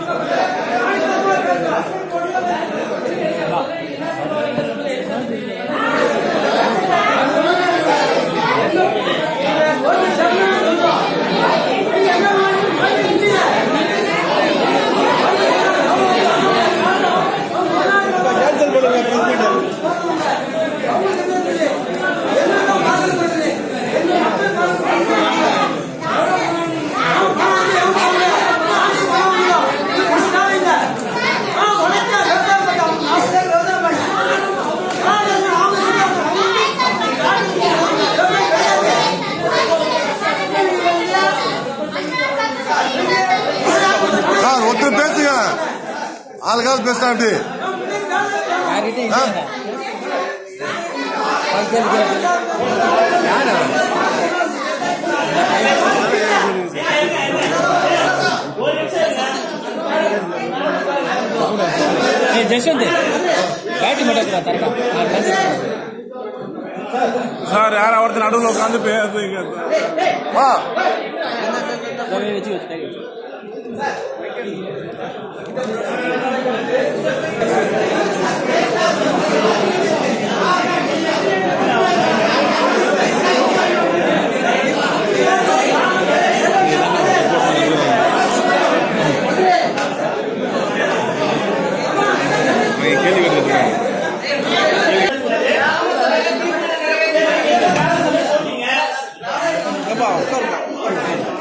Cancel பண்ணுங்க press meet sir ஒருத்தர் பேசுங்க ஆளுக்காவது பேசினா எப்படி யார்கிட்டயும் ஆ? இல்லைங்க. அது கேளு, கேளு. யாரு அவன்? ஏய், ஜஸ்வந்த் பேட்டி மட்டும் கூட தரடா நான் cancel பண்றேன். சார் யார் ஒருத்தர் நடுவில் உட்காந்து பேசுங்க வா இதோ வச்சு வச்சு கை வச்சு கேள்வி கேட்டுருக்காங்க ஏப்பா உட்காருங்க